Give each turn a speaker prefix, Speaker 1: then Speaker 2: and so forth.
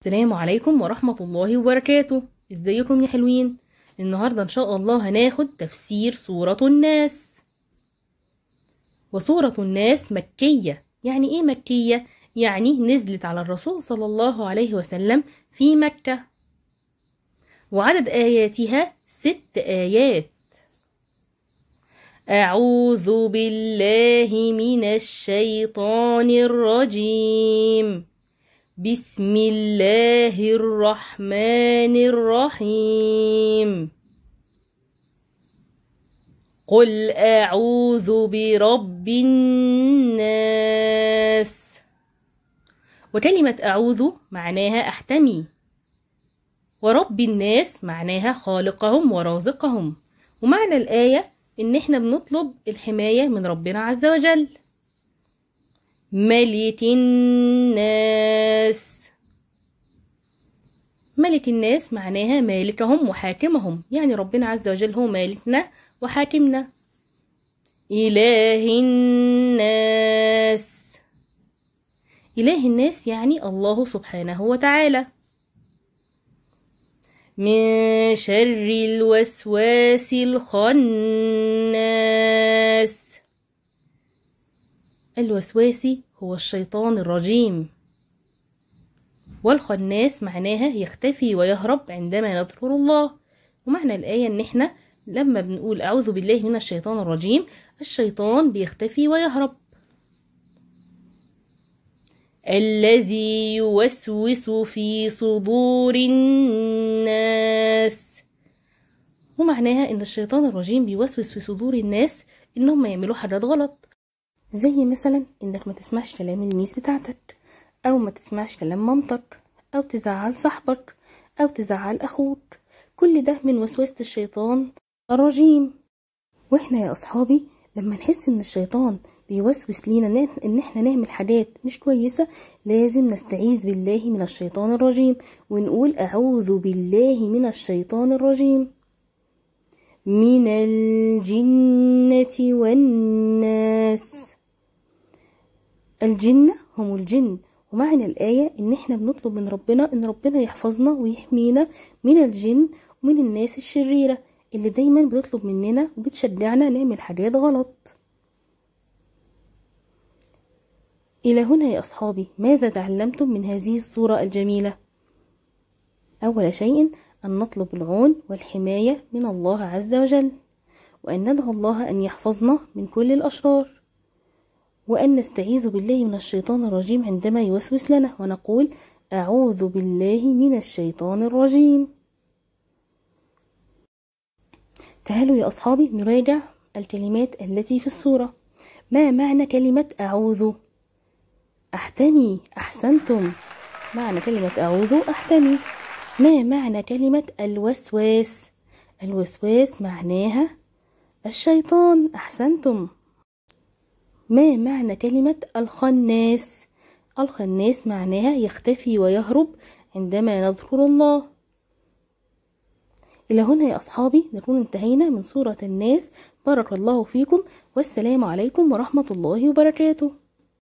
Speaker 1: السلام عليكم ورحمة الله وبركاته ازيكم يا حلوين النهاردة ان شاء الله هناخد تفسير سورة الناس وسورة الناس مكية يعني ايه مكية؟ يعني نزلت على الرسول صلى الله عليه وسلم في مكة وعدد آياتها ست آيات أعوذ بالله من الشيطان الرجيم بسم الله الرحمن الرحيم قل أعوذ برب الناس وكلمة أعوذ معناها أحتمي ورب الناس معناها خالقهم ورازقهم ومعنى الآية إن إحنا بنطلب الحماية من ربنا عز وجل ملك الناس ملك الناس معناها مالكهم وحاكمهم يعني ربنا عز وجل هو مالكنا وحاكمنا إله الناس إله الناس يعني الله سبحانه وتعالى من شر الوسواس الخناس الوسواسي هو الشيطان الرجيم والخناس معناها يختفي ويهرب عندما نذكر الله ومعنى الآية إن إحنا لما بنقول أعوذ بالله من الشيطان الرجيم الشيطان بيختفي ويهرب الذي يوسوس في صدور الناس ومعناها إن الشيطان الرجيم بيوسوس في صدور الناس إنهم يعملوا حاجات غلط زي مثلا انك ما تسمعش كلام الميس بتاعتك او ما تسمعش كلام مامتك او تزعل صاحبك او تزعل اخوك كل ده من وسوسة الشيطان الرجيم واحنا يا اصحابي لما نحس ان الشيطان بيوسوس لينا ان احنا نعمل حاجات مش كويسة لازم نستعيذ بالله من الشيطان الرجيم ونقول اعوذ بالله من الشيطان الرجيم من الجنة والناس الجنة هم الجن ومعنى الآية إن إحنا بنطلب من ربنا إن ربنا يحفظنا ويحمينا من الجن ومن الناس الشريرة اللي دايما بتطلب مننا وبتشجعنا نعمل حاجات غلط إلى هنا يا أصحابي ماذا تعلمتم من هذه الصورة الجميلة؟ أول شيء أن نطلب العون والحماية من الله عز وجل وأن ندعو الله أن يحفظنا من كل الأشرار وأن نستعيذ بالله من الشيطان الرجيم عندما يوسوس لنا ونقول أعوذ بالله من الشيطان الرجيم تعالوا يا أصحابي نراجع الكلمات التي في الصورة ما معنى كلمة أعوذ أحتمي أحسنتم معنى كلمة أعوذ أحتمي ما معنى كلمة الوسواس الوسواس معناها الشيطان أحسنتم ما معنى كلمة الخناس الخناس معناها يختفي ويهرب عندما نذكر الله إلى هنا يا أصحابي نكون انتهينا من سورة الناس بارك الله فيكم والسلام عليكم ورحمة الله وبركاته